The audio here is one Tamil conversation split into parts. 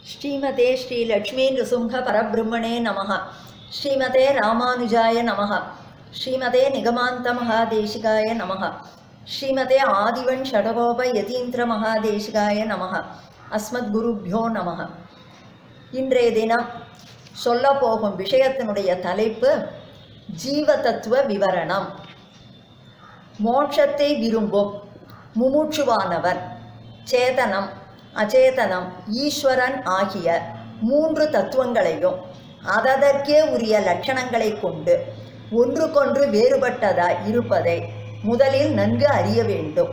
ஸ்ரீமதே ஸ்ரீ லக்ஷ்மீ நிருசிம்ஹ பரபிரம்மணே நமः ஸ்ரீமதே ராமானுஜாய நமः ஸ்ரீமதே நிகமாந்த மகாதேசிகாய நமः ஸ்ரீமதே ஆதிவன் ஷடகோப யதீந்திர மகாதேசிகாய நமः அஸ்மத் குருப்யோ நமः இன்றைய தினம் சொல்ல போகும் விஷயத்தினுடைய தலைப்பு ஜீவ தத்துவ விவரணம் மோட்சத்தை விரும்பும் முமுட்சுவானவன் சேதனம் அச்சேதனம் ஈஸ்வரன் ஆகிய மூன்று தத்துவங்களையும் அததற்கே உரிய லட்சணங்களை கொண்டு ஒன்றுக்கொன்று வேறுபட்டதாய் இருப்பதை முதலில் நன்கு அறிய வேண்டும்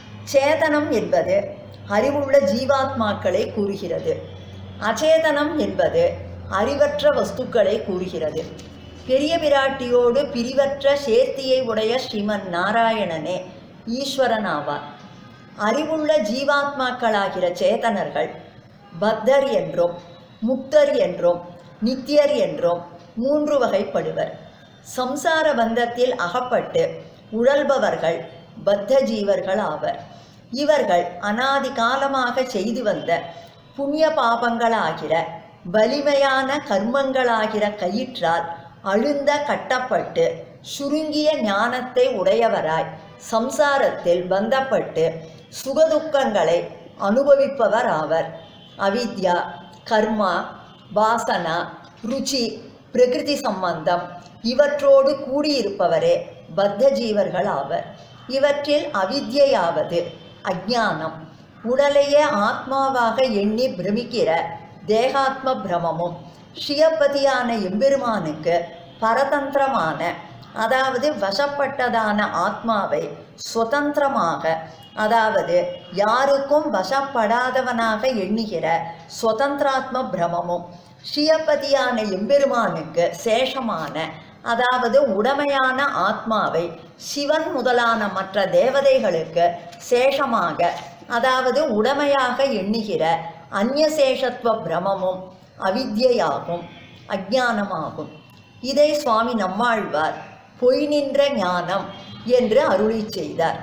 சேதனம் என்பது அறிவுள்ள ஜீவாத்மாக்களை கூறுகிறது அச்சேதனம் என்பது அறிவற்ற வஸ்துக்களை கூறுகிறது பெரிய பிராட்டியோடு பிரிவற்ற சேர்த்தியை உடைய ஸ்ரீமன் நாராயணனே ஈஸ்வரன் ஆவார் அறிவுள்ள ஜீவாத்மாக்களாகிற சேதனர்கள் பத்தர் என்றும் முக்தர் என்றும் நித்தியர் என்றும் மூன்று வகைப்படுவர் சம்சார பந்தத்தில் அகப்பட்டு உழல்பவர்கள் பத்த ஜீவர்கள் ஆவர் இவர்கள் அனாதி காலமாக செய்து வந்த புண்ணிய பாபங்களாகிற வலிமையான கர்மங்களாகிற கயிற்றால் அழுந்த கட்டப்பட்டு சுருங்கிய ஞானத்தை உடையவராய் சம்சாரத்தில் பந்தப்பட்டு சுகதுக்கங்களை அனுபவிப்பவர் ஆவர் அவித்யா கர்மா வாசனா ருச்சி பிரகிருதி சம்பந்தம் இவற்றோடு கூடியிருப்பவரே பத்த ஜீவர்கள் ஆவர் இவற்றில் அவித்யாவது அஜானம் உடலையே ஆத்மாவாக எண்ணி பிரமிக்கிற தேகாத்ம பிரமமும் ஸ்ரீயப்பதியான எம்பெருமானுக்கு பரதந்திரமான அதாவது வசப்பட்டதான ஆத்மாவை சுதந்திரமாக அதாவது யாருக்கும் வசப்படாதவனாக எண்ணுகிற சுதந்திராத்ம பிரமமும் ஸ்ரீயப்பதியான எம்பெருமானுக்கு சேஷமான அதாவது உடமையான ஆத்மாவை சிவன் முதலான மற்ற தேவதைகளுக்கு சேஷமாக அதாவது உடமையாக எண்ணுகிற அந்நியசேஷத்துவ பிரமமும் அவித்யாகும் அஜானமாகும் இதை சுவாமி நம்மாழ்வார் பொய் நின்ற ஞானம் என்று அருளி செய்தார்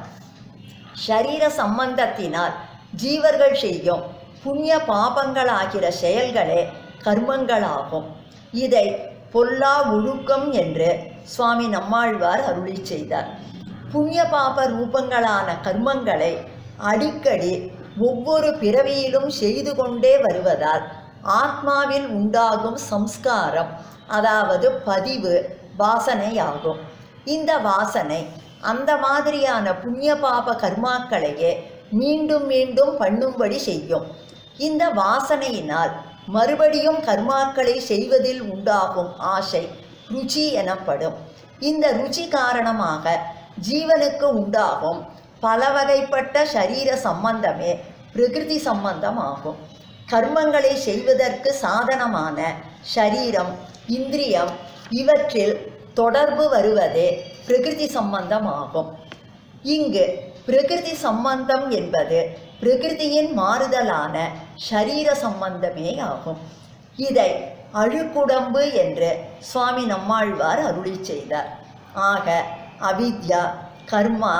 ஷரீர சம்பந்தத்தினால் ஜீவர்கள் செய்யும் புண்ணிய பாபங்களாகிற செயல்களே கர்மங்களாகும் இதை பொல்லா ஒழுக்கம் என்று சுவாமி நம்மாழ்வார் அருளி செய்தார் புண்ணிய பாப ரூபங்களான கர்மங்களை அடிக்கடி ஒவ்வொரு பிறவியிலும் செய்து கொண்டே வருவதால் ஆத்மாவில் உண்டாகும் சம்ஸ்காரம் அதாவது பதிவு வாசனையாகும் இந்த வாசனை அந்த மாதிரியான புண்ணிய பாப கர்மாக்களையே மீண்டும் மீண்டும் பண்ணும்படி செய்யும் இந்த வாசனையினால் மறுபடியும் கர்மாக்களை செய்வதில் உண்டாகும் ஆசை ருச்சி எனப்படும் இந்த ருச்சி காரணமாக ஜீவனுக்கு உண்டாகும் பல வகைப்பட்ட சரீர சம்பந்தமே பிரகிருதி சம்பந்தம் ஆகும் கர்மங்களை செய்வதற்கு சாதனமான ஷரீரம் இந்திரியம் இவற்றில் தொடர்பு வருவதே பிரகிருதி சம்பந்தம் ஆகும் இங்கு பிரகிருதி சம்பந்தம் என்பது பிரகிருதியின் மாறுதலான ஷரீர சம்பந்தமே ஆகும் இதை அழுக்குடம்பு என்று சுவாமி நம்மாழ்வார் அருளி செய்தார் ஆக அவித்யா கர்மா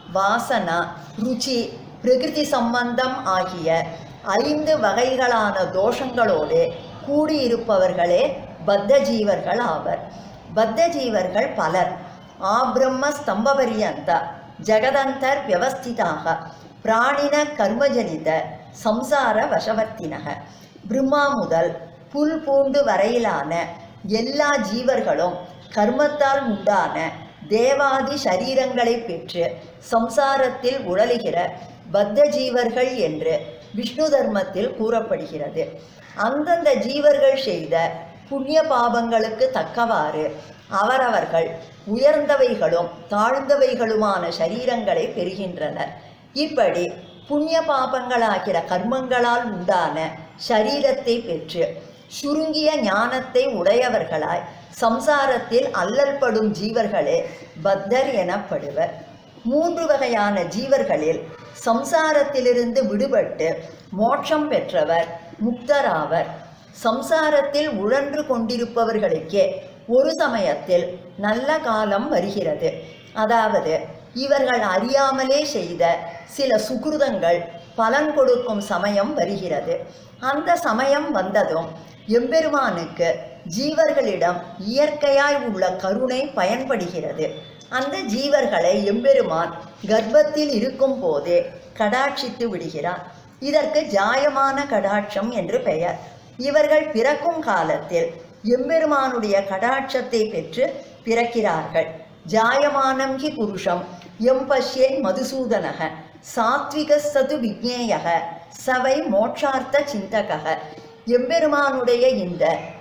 வாசனா ருச்சி பிரகிருதி சம்பந்தம் ஆகிய ஐந்து வகைகளான தோஷங்களோடு கூடியிருப்பவர்களே பத்த ஜீவர்கள் ஆவர் பத்த ஜீவர்கள் பலர் ஆபிரம்ம ஸ்தம்பபரியந்த ஜெகதந்தர் வியவஸ்திதாக பிராணின கர்மஜனித சம்சார வசவர்த்தினக பிரம்மா முதல் புல் பூண்டு வரையிலான எல்லா ஜீவர்களும் கர்மத்தால் உண்டான தேவாதி சரீரங்களை பெற்று சம்சாரத்தில் உழலுகிற பத்த ஜீவர்கள் என்று விஷ்ணு தர்மத்தில் கூறப்படுகிறது அந்தந்த ஜீவர்கள் செய்த புண்ணிய பாபங்களுக்கு தக்கவாறு அவரவர்கள் உயர்ந்தவைகளும் தாழ்ந்தவைகளுமான சரீரங்களை பெறுகின்றனர் இப்படி புண்ணிய பாபங்களாகிற கர்மங்களால் உண்டான சரீரத்தை பெற்று சுருங்கிய ஞானத்தை உடையவர்களாய் சம்சாரத்தில் அல்லல்படும் ஜீவர்களே பத்தர் எனப்படுவர் மூன்று வகையான ஜீவர்களில் சம்சாரத்திலிருந்து விடுபட்டு மோட்சம் பெற்றவர் முக்தராவர் சம்சாரத்தில் உழன்று கொண்டிருப்பவர்களுக்கே ஒரு சமயத்தில் நல்ல காலம் வருகிறது அதாவது இவர்கள் அறியாமலே செய்த சில சுகிருதங்கள் பலன் கொடுக்கும் சமயம் வருகிறது அந்த சமயம் வந்ததும் எம்பெருமானுக்கு ஜீவர்களிடம் இயற்கையாய் உள்ள கருணை பயன்படுகிறது அந்த ஜீவர்களை எம்பெருமான் கர்ப்பத்தில் இருக்கும் போதே கடாட்சித்து விடுகிறார் இதற்கு ஜாயமான கடாட்சம் என்று பெயர் இவர்கள் பிறக்கும் காலத்தில் எம்பெருமானுடைய கடாட்சத்தை பெற்று பிறக்கிறார்கள் ஜாயமானம் ஹி புருஷம் எம்பஷ்யன் மதுசூதனக சாத்விக சது விஜ்ஞேயக சவை மோட்சார்த்த சிந்தகக எம்பெருமானுடைய இந்த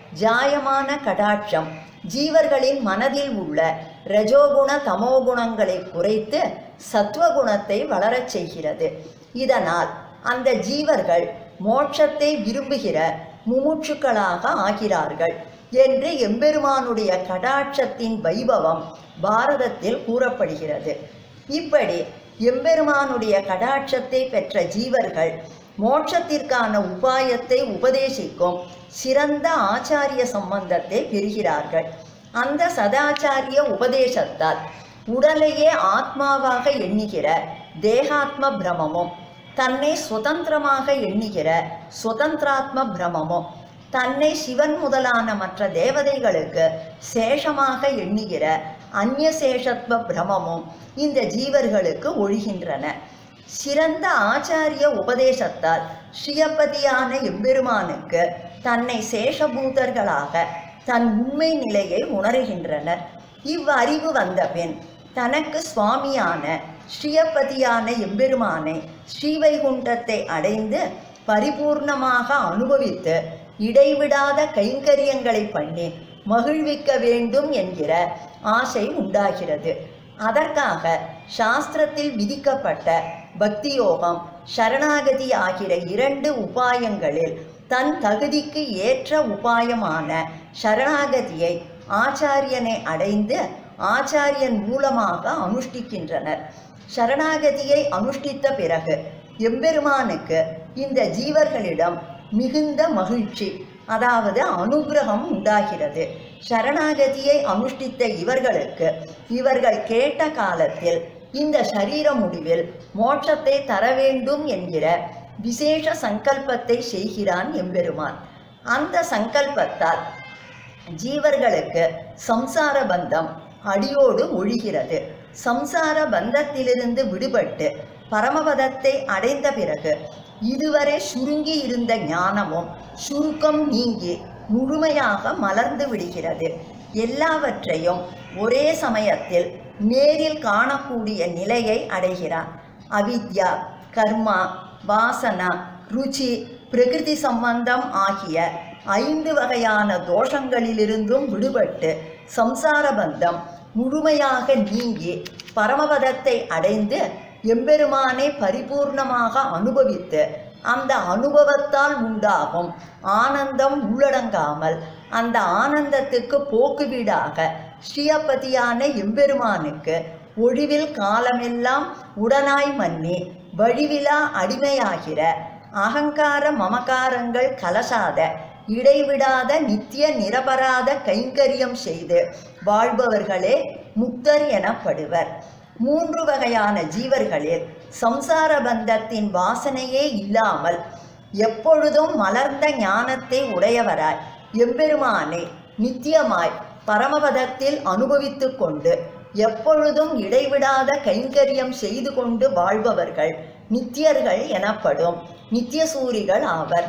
ஜாயமான கடாட்சம் ஜீவர்களின் மனதில் உள்ள ரஜோகுண தமோகுணங்களை குறைத்து சத்வகுணத்தை வளரச் செய்கிறது இதனால் அந்த ஜீவர்கள் மோட்சத்தை விரும்புகிற முமுட்சுக்களாக ஆகிறார்கள் என்று எம்பெருமானுடைய கடாட்சத்தின் வைபவம் பாரதத்தில் கூறப்படுகிறது இப்படி எம்பெருமானுடைய கடாட்சத்தை பெற்ற ஜீவர்கள் மோட்சத்திற்கான உபாயத்தை உபதேசிக்கும் சிறந்த ஆச்சாரிய சம்பந்தத்தை பெறுகிறார்கள் அந்த சதாச்சாரிய உபதேசத்தால் உடலையே ஆத்மாவாக எண்ணுகிற தேகாத்ம பிரமமும் தன்னை சுதந்திரமாக எண்ணுகிற சுதந்திராத்ம பிரமமும் தன்னை சிவன் முதலான மற்ற தேவதைகளுக்கு சேஷமாக எண்ணுகிற அந்நிய சேஷத்வ பிரமமும் இந்த ஜீவர்களுக்கு ஒழிகின்றன சிறந்த ஆச்சாரிய உபதேசத்தால் ஸ்ரீயப்பதியான எம்பெருமானுக்கு தன்னை சேஷபூதர்களாக தன் உண்மை நிலையை உணர்கின்றனர் இவ்வறிவு வந்தபின் தனக்கு சுவாமியான ஸ்ரீயப்பதியான எம்பெருமானை ஸ்ரீவைகுண்டத்தை அடைந்து பரிபூர்ணமாக அனுபவித்து இடைவிடாத கைங்கரியங்களை பண்ணி மகிழ்விக்க வேண்டும் என்கிற ஆசை உண்டாகிறது அதற்காக சாஸ்திரத்தில் விதிக்கப்பட்ட பக்தியோகம் சரணாகதி ஆகிற இரண்டு உபாயங்களில் தன் தகுதிக்கு ஏற்ற உபாயமான சரணாகதியை ஆச்சாரியனை அடைந்து ஆச்சாரியன் மூலமாக அனுஷ்டிக்கின்றனர் சரணாகதியை அனுஷ்டித்த பிறகு எம்பெருமானுக்கு இந்த ஜீவர்களிடம் மிகுந்த மகிழ்ச்சி அதாவது அனுகிரகம் உண்டாகிறது சரணாகதியை அனுஷ்டித்த இவர்களுக்கு இவர்கள் கேட்ட காலத்தில் இந்த சரீர முடிவில் மோட்சத்தை தர வேண்டும் என்கிற விசேஷ சங்கல்பத்தை செய்கிறான் எம்பெருமான் அந்த சங்கல்பத்தால் ஜீவர்களுக்கு சம்சார பந்தம் அடியோடு ஒழிகிறது சம்சார பந்தத்திலிருந்து விடுபட்டு பரமபதத்தை அடைந்த பிறகு இதுவரை சுருங்கி இருந்த ஞானமும் சுருக்கம் நீங்கி முழுமையாக மலர்ந்து விடுகிறது எல்லாவற்றையும் ஒரே சமயத்தில் நேரில் காணக்கூடிய நிலையை அடைகிறார் அவித்யா கர்மா வாசனா ருச்சி பிரகிருதி சம்பந்தம் ஆகிய ஐந்து வகையான தோஷங்களிலிருந்தும் விடுபட்டு சம்சார பந்தம் முழுமையாக நீங்கி பரமபதத்தை அடைந்து எம்பெருமானை பரிபூர்ணமாக அனுபவித்து அந்த அனுபவத்தால் உண்டாகும் ஆனந்தம் உள்ளடங்காமல் அந்த ஆனந்தத்துக்கு போக்குவீடாக ஸ்ரீயப்பதியான எம்பெருமானுக்கு ஒழிவில் காலமெல்லாம் உடனாய் மன்னி வழிவிலா அடிமையாகிற அகங்கார மமகாரங்கள் கலசாத இடைவிடாத நித்திய நிரபராத கைங்கரியம் செய்து வாழ்பவர்களே முக்தர் எனப்படுவர் மூன்று வகையான ஜீவர்களில் சம்சார பந்தத்தின் வாசனையே இல்லாமல் எப்பொழுதும் மலர்ந்த ஞானத்தை உடையவராய் எம்பெருமானை நித்தியமாய் பரமபதத்தில் அனுபவித்து கொண்டு எப்பொழுதும் இடைவிடாத கைங்கரியம் செய்து கொண்டு வாழ்பவர்கள் நித்தியர்கள் எனப்படும் நித்தியசூரிகள் ஆவர்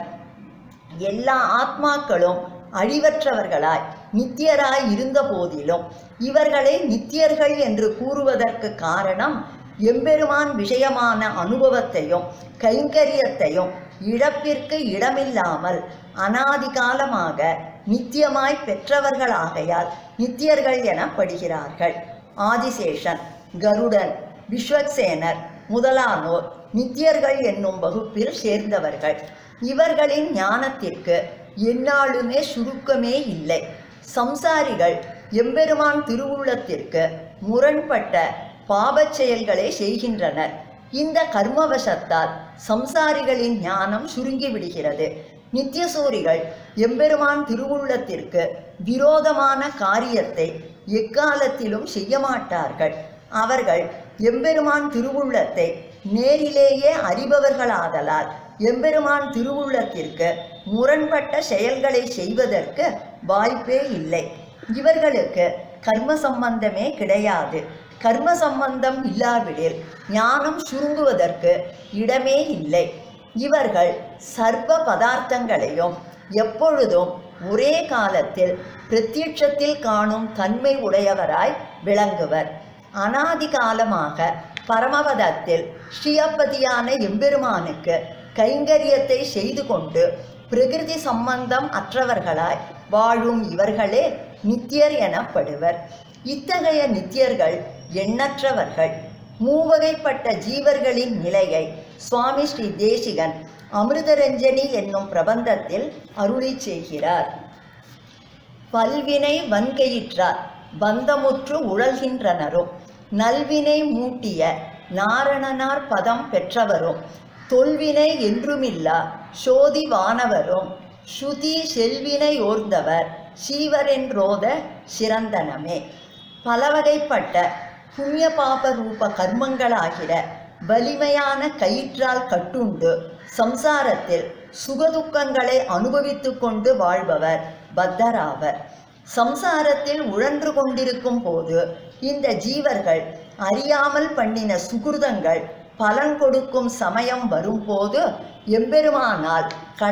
எல்லா ஆத்மாக்களும் அழிவற்றவர்களாய் நித்தியராய் இருந்த போதிலும் இவர்களை நித்தியர்கள் என்று கூறுவதற்கு காரணம் எம்பெருமான் விஷயமான அனுபவத்தையும் கைங்கரியத்தையும் இழப்பிற்கு இடமில்லாமல் அனாதிகாலமாக நித்தியமாய் பெற்றவர்களாகையால் நித்தியர்கள் எனப்படுகிறார்கள் ஆதிசேஷன் கருடன் விஸ்வக்சேனர் முதலானோர் நித்தியர்கள் என்னும் வகுப்பில் சேர்ந்தவர்கள் இவர்களின் ஞானத்திற்கு எந்நாளுமே சுருக்கமே இல்லை சம்சாரிகள் எம்பெருமான் திருவுள்ளத்திற்கு முரண்பட்ட பாபச் செயல்களை செய்கின்றனர் இந்த கர்மவசத்தால் சம்சாரிகளின் ஞானம் சுருங்கி விடுகிறது நித்தியசூரிகள் எம்பெருமான் திருவுள்ளத்திற்கு விரோதமான காரியத்தை எக்காலத்திலும் செய்ய மாட்டார்கள் அவர்கள் எம்பெருமான் திருவுள்ளத்தை நேரிலேயே அறிபவர்களாதலால் எம்பெருமான் திருவுள்ளத்திற்கு முரண்பட்ட செயல்களை செய்வதற்கு வாய்ப்பே இல்லை இவர்களுக்கு கர்ம சம்பந்தமே கிடையாது கர்ம சம்பந்தம் இல்லாவிடில் ஞானம் சுருங்குவதற்கு இடமே இல்லை இவர்கள் சர்வ பதார்த்தங்களையும் எப்பொழுதும் ஒரே காலத்தில் பிரத்யட்சத்தில் காணும் தன்மை உடையவராய் விளங்குவர் அனாதி காலமாக பரமபதத்தில் ஸ்ரீயப்பதியான எம்பெருமானுக்கு கைங்கரியத்தை செய்து கொண்டு பிரகிருதி சம்பந்தம் அற்றவர்களாய் வாழும் இவர்களே நித்தியர் எனப்படுவர் இத்தகைய நித்தியர்கள் எண்ணற்றவர்கள் மூவகைப்பட்ட ஜீவர்களின் நிலையை சுவாமி ஸ்ரீ தேசிகன் அமிர்தரஞ்சனி என்னும் பிரபந்தத்தில் அருளி செய்கிறார் பல்வினை வன்கயிற்றார் பந்தமுற்று உழல்கின்றனரும் நல்வினை மூட்டிய நாரணனார் பதம் பெற்றவரும் தொல்வினை என்றுமில்லா சோதி வானவரும் ஸ்ருதி செல்வினை ஓர்ந்தவர் சீவரென்றோத சிறந்தனமே பலவகைப்பட்ட புண்ணிய பாப ரூப கர்மங்களாகிற வலிமையான கயிற்றால் கட்டுண்டு சம்சாரத்தில் சுகதுக்கங்களை அனுபவித்து கொண்டு வாழ்பவர் பத்தராவர் சம்சாரத்தில் உழன்று கொண்டிருக்கும் போது இந்த ஜீவர்கள் அறியாமல் பண்ணின சுகிருதங்கள் பலன் கொடுக்கும் சமயம் வரும்போது எம்பெருமானால்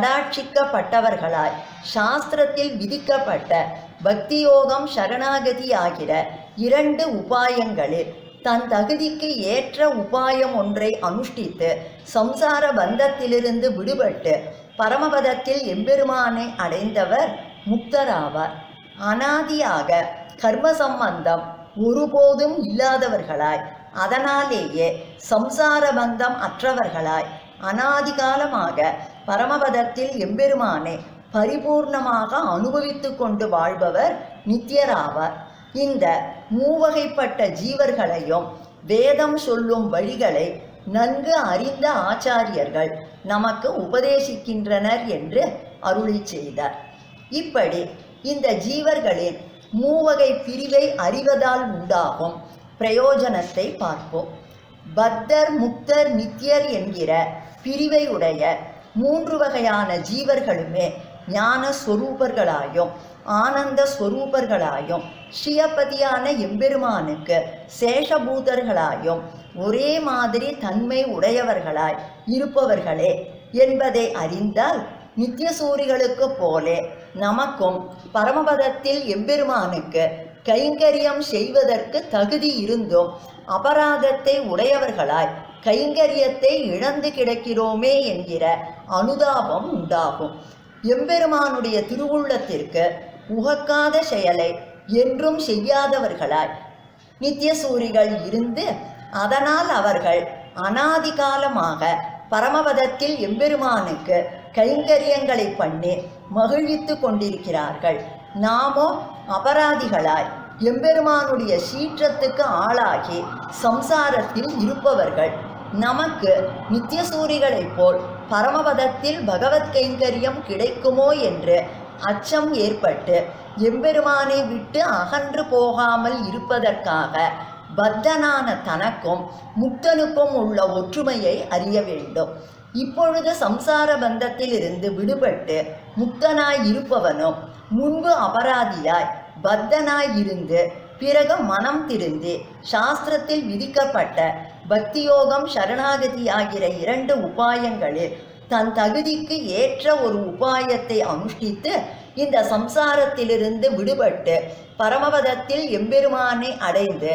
கடாட்சிக்கப்பட்டவர்களாய் சாஸ்திரத்தில் விதிக்கப்பட்ட பக்தியோகம் சரணாகதி ஆகிற இரண்டு உபாயங்களில் தன் தகுதிக்கு ஏற்ற உபாயம் ஒன்றை அனுஷ்டித்து சம்சார பந்தத்திலிருந்து விடுபட்டு பரமபதத்தில் எம்பெருமானை அடைந்தவர் முக்தராவார் அனாதியாக கர்ம சம்பந்தம் ஒருபோதும் இல்லாதவர்களாய் அதனாலேயே சம்சார பந்தம் அற்றவர்களாய் அனாதிகாலமாக பரமபதத்தில் எம்பெருமானை பரிபூர்ணமாக அனுபவித்து கொண்டு வாழ்பவர் நித்தியராவார் இந்த மூவகைப்பட்ட ஜீவர்களையும் வேதம் சொல்லும் வழிகளை நன்கு அறிந்த ஆச்சாரியர்கள் நமக்கு உபதேசிக்கின்றனர் என்று அருளி செய்தார் இப்படி இந்த ஜீவர்களின் மூவகை பிரிவை அறிவதால் உண்டாகும் பிரயோஜனத்தை பார்ப்போம் பத்தர் முக்தர் நித்தியர் என்கிற பிரிவை உடைய மூன்று வகையான ஜீவர்களுமே ஞான ஸ்வரூபர்களாயும் ஆனந்த ஸ்வரூபர்களாயும் ஸ்ரீயப்பதியான எம்பெருமானுக்கு சேஷபூதர்களாயும் ஒரே மாதிரி தன்மை உடையவர்களாய் இருப்பவர்களே என்பதை அறிந்தால் நித்தியசூரிகளுக்கு போலே நமக்கும் பரமபதத்தில் எம்பெருமானுக்கு கைங்கரியம் செய்வதற்கு தகுதி இருந்தும் அபராதத்தை உடையவர்களாய் கைங்கரியத்தை இழந்து கிடக்கிறோமே என்கிற அனுதாபம் உண்டாகும் எம்பெருமானுடைய திருவுள்ளத்திற்கு உகக்காத செயலை என்றும் செய்யாதவர்களாய் நித்தியசூரிகள் இருந்து அதனால் அவர்கள் அனாதிகாலமாக பரமபதத்தில் எம்பெருமானுக்கு கைங்கரியங்களை பண்ணி மகிழ்வித்து கொண்டிருக்கிறார்கள் நாமோ அபராதிகளாய் எம்பெருமானுடைய சீற்றத்துக்கு ஆளாகி சம்சாரத்தில் இருப்பவர்கள் நமக்கு நித்தியசூரிகளைப் போல் பரமபதத்தில் பகவத் கைங்கரியம் கிடைக்குமோ என்று அச்சம் ஏற்பட்டு எம்பெருமானை விட்டு அகன்று போகாமல் இருப்பதற்காக பத்தனான தனக்கும் முக்தனுக்கும் உள்ள ஒற்றுமையை அறிய வேண்டும் இப்பொழுது சம்சார பந்தத்திலிருந்து விடுபட்டு முக்தனாய் இருப்பவனும் முன்பு அபராதியாய் பத்தனாய் இருந்து பிறகு மனம் திருந்தி சாஸ்திரத்தில் விதிக்கப்பட்ட பக்தியோகம் சரணாகதி ஆகிற இரண்டு உபாயங்களில் தன் தகுதிக்கு ஏற்ற ஒரு உபாயத்தை அனுஷ்டித்து இந்த சம்சாரத்திலிருந்து விடுபட்டு பரமபதத்தில் எம்பெருமானை அடைந்து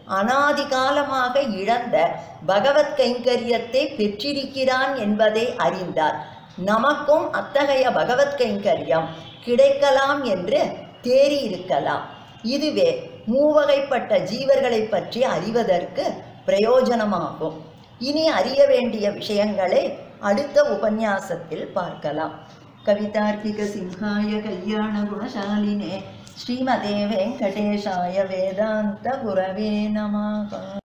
அனாதிகாலமாக இழந்த பகவத் கைங்கரியத்தை பெற்றிருக்கிறான் என்பதை அறிந்தார் நமக்கும் அத்தகைய பகவத் கைங்கரியம் கிடைக்கலாம் என்று தேறியிருக்கலாம் இதுவே மூவகைப்பட்ட ஜீவர்களை பற்றி அறிவதற்கு பிரயோஜனமாகும் இனி அறிய வேண்டிய விஷயங்களை அடுத்த உபன்யாசத்தில் பார்க்கலாம் கவிதார்க்கிக சிம்ஹாய கல்யாண குணசாலினே ஸ்ரீமதே வெங்கடேஷாய வேதாந்த குரவே நமः